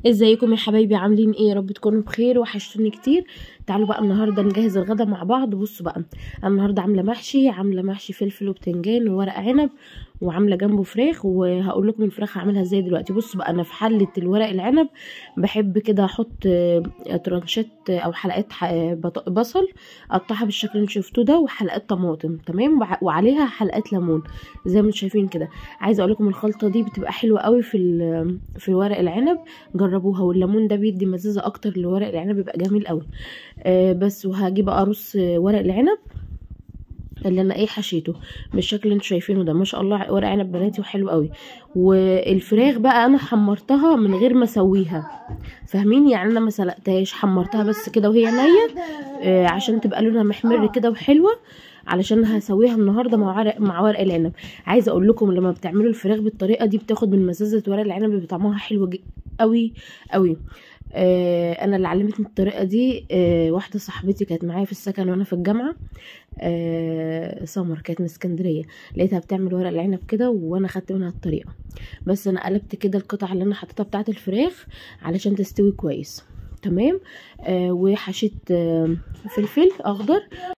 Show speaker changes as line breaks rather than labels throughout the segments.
ازيكم يا حبايبي عاملين ايه يا رب تكونوا بخير وحشتوني كتير تعالوا بقى النهارده نجهز الغدا مع بعض بصوا بقى انا النهارده عامله محشي عامله محشي فلفل وبتنجان وورق عنب وعامله جنبه فراخ وهقول لكم الفراخ هعملها ازاي دلوقتي بصوا بقى انا في حله الورق العنب بحب كده احط آه، ترانشات آه، او حلقات ح- آه، بط- بصل اقطعها بالشكل اللي انتوا شفتوه ده وحلقات طماطم تمام وع- وعليها حلقات ليمون زي ما انتوا شايفين كده عايزه اقول لكم الخلطه دي بتبقى حلوه قوي في ال- في ورق العنب جربوها والليمون ده بيدي مزازه اكتر لورق العنب بيبقى جميل قوي آه بس وهجيب ارص ورق العنب اللي انا ايه حشيته بالشكل اللي انتوا شايفينه ده ما شاء الله ورق عنب بناتي وحلو قوي والفراخ بقى انا حمرتها من غير ما اسويها فاهمين يعني انا ما سلقتهاش حمرتها بس كده وهي نيه آه عشان تبقى لونها محمر كده وحلوه علشان هسويها النهارده مع ورق مع ورق العنب عايزه اقول لكم لما بتعملوا الفراخ بالطريقه دي بتاخد من مزازه ورق العنب بيبقى طعمها حلو ج- قوي قوي آه انا اللي علمتني الطريقه دي آه واحده صاحبتي كانت معايا في السكن وانا في الجامعه آه سمر كانت من اسكندريه لقيتها بتعمل ورق العنب كده وانا خدت منها الطريقه بس انا قلبت كده القطع اللي انا حطيتها بتاعه الفراخ علشان تستوي كويس تمام آه وحشيت آه فلفل اخضر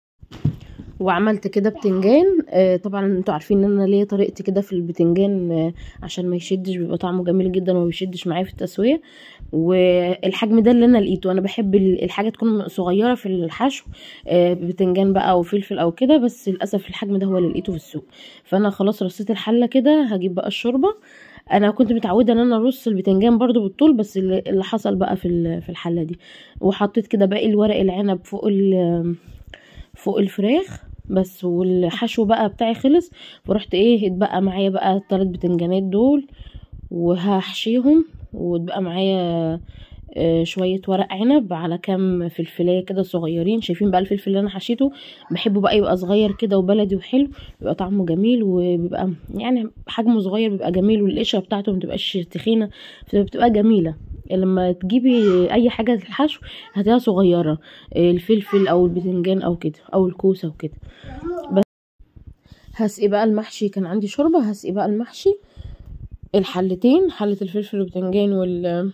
وعملت كده بتنجان آه طبعا انتوا عارفين ان انا ليا طريقتي كده في البتنجان آه عشان ما يشدش بيبقى طعمه جميل جدا وما بيشدش معايا في التسويه والحجم ده اللي انا لقيته انا بحب ال- الحاجه تكون صغيره في الحشو آه بتنجان بقى او فلفل او كده بس للاسف الحجم ده هو اللي لقيته في السوق فانا خلاص رصيت الحله كده هجيب بقى الشوربه انا كنت متعوده ان انا ارص البتنجان برضو بالطول بس اللي اللي حصل بقى في ال- في الحله دي وحطيت كده باقي الورق العنب فوق ال- فوق الفراخ بس والحشو بقى بتاعي خلص ورحت ايه اتبقى معايا بقى التلات بتنجانات دول وهحشيهم واتبقى معايا آه، شوية ورق عنب على كام فلفلاية كده صغيرين شايفين بقى الفلفل اللي انا حشيته بحبه بقى يبقى صغير كده وبلدي وحلو بيبقى طعمه جميل وبيبقى يعني حجمه صغير بيبقى جميل والقشرة بتاعته متبقاش تخينة بتبقى جميلة لما تجيبي اي حاجة الحشو هتلاقيها صغيرة آه، الفلفل او البتنجان او كده او الكوسة وكده بس هسقي بقى المحشي كان عندي شوربة هسقي بقى المحشي الحلتين حلة الفلفل والبتنجان وال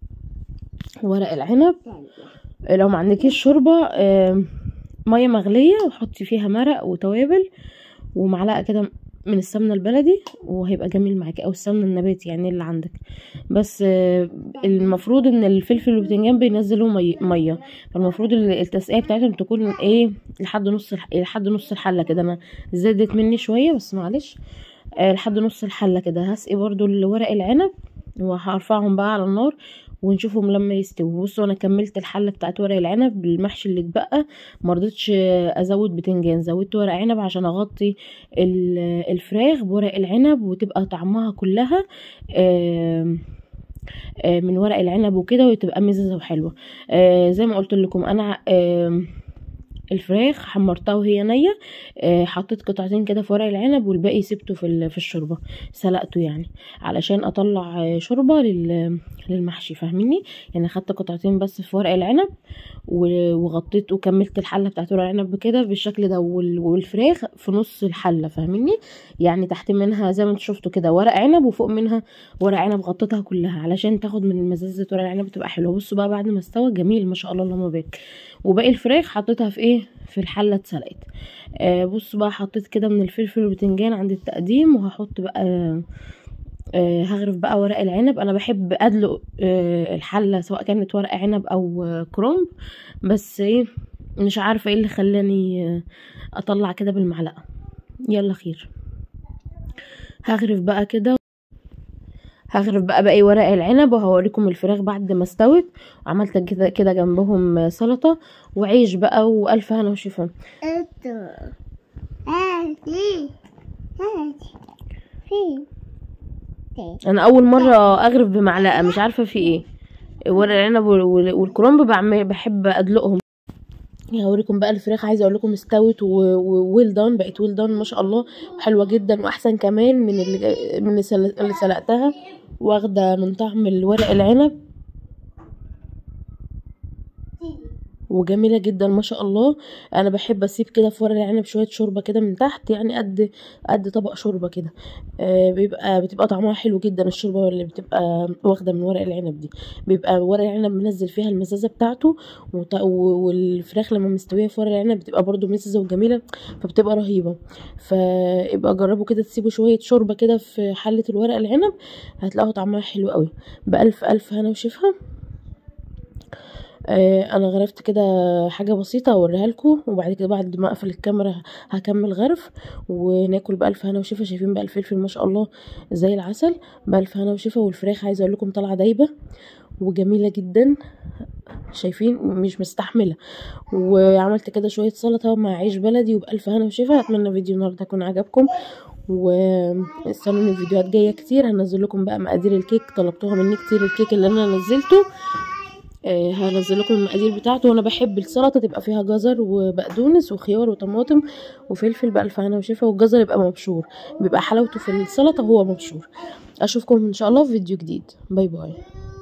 ورق العنب لو ما عندكيش شوربة آم، مية مغلية وحطي فيها مرق وتوابل ومعلقة كده من السمنة البلدي وهيبقى جميل معاكي او السمنة النباتي يعني اللي عندك بس آه، المفروض ان الفلفل والبتنجان بينزلوا مي- مية فالمفروض ال- التسقية بتاعتهم تكون ايه لحد نص الح... لحد نص الحلة كده انا زادت مني شوية بس معلش آه، لحد نص الحلة كده هسقي برضو الورق العنب وهرفعهم بقى على النار ونشوفهم لما يستووا بصوا انا كملت الحله بتاعت ورق العنب بالمحشي اللي اتبقى مرضتش ازود بتنجان زودت ورق عنب عشان اغطي ال- الفراخ بورق العنب وتبقى طعمها كلها آم، آه، من ورق العنب وكده وتبقى مززه وحلوه آه، زي ما قلت لكم انا آم، الفراخ حمرتها وهي نيه آه، حطيت قطعتين كده في ورق العنب والباقي سبته في ال- في الشوربه سلقته يعني علشان اطلع آه، شوربه لل- للمحشي فاهميني يعني خدت قطعتين بس في ورق العنب و- وغطيت وكملت الحله بتاعت ورق العنب كده بالشكل ده وال- والفراخ في نص الحله فاهميني يعني تحت منها زي ما انتوا شفتوا كده ورق عنب وفوق منها ورق عنب غطيتها كلها علشان تاخد من مزازه ورق العنب تبقى حلوه بصوا بقى بعد ما استوى جميل ما شاء الله اللهم بارك وباقي الفراخ حطيتها في ايه في الحله اتسلقت آه بصوا بقى حطيت كده من الفلفل والبتنجان عند التقديم وهحط بقى آه هغرف بقى ورق العنب انا بحب ادلق آه الحله سواء كانت ورق عنب او آه كرنب بس ايه مش عارفه ايه اللي خلاني آه اطلع كده بالمعلقه يلا خير هغرف بقى كده هغرف بقى باقي ورق العنب وهوريكم الفراخ بعد ما استوت وعملت كده كده جنبهم سلطه وعيش بقى والف هنا وشفا
انتو هادي هادي في
انا اول مره اغرف بمعلقه مش عارفه في ايه ورق العنب وال- وال- والكرنب بعمل بحب ادلقهم هوريكم بقى الفراخ عايزه اقول لكم استوت وويل دان بقت ويل دان ما شاء الله حلوه جدا واحسن كمان من اللي من اللي سل- اللي سلقتها واخده من طعم الورق العنب وجميله جدا ما شاء الله انا بحب اسيب كده في ورق العنب شويه شوربه كده من تحت يعني قد قد طبق شوربه كده آه بيبقى بتبقى طعمها حلو جدا الشوربه اللي بتبقى واخده من ورق العنب دي بيبقى ورق العنب منزل فيها المزازه بتاعته وط- و- والفراخ لما مستويه في ورق العنب بتبقى برضو مززه وجميله فبتبقى رهيبه فيبقى جربوا كده تسيبوا شويه شوربه كده في حله الورق العنب هتلاقوا طعمها حلو قوي بألف ألف هنا وشفا آه انا غرفت كده حاجه بسيطه اوريها لكم وبعد كده بعد ما اقفل الكاميرا هكمل غرف وناكل بألف هنا وشفا شايفين بقى الفلفل ما شاء الله زي العسل بألف هنا وشفا والفراخ عايزه اقول لكم طالعه دايبه وجميله جدا شايفين مش مستحمله وعملت كده شويه سلطه مع عيش بلدي وبألف هنا وشفا اتمنى فيديو النهارده يكون عجبكم واستنوني فيديوهات جايه كتير هنزل لكم بقى مقادير الكيك طلبتوها مني كتير الكيك اللي انا نزلته آه هنزل لكم المقادير بتاعته وانا بحب السلطه تبقى فيها جزر وبقدونس وخيار وطماطم وفلفل بألف هنا وشفا والجزر يبقى مبشور بيبقى حلاوته في السلطه هو مبشور اشوفكم ان شاء الله في فيديو جديد باي باي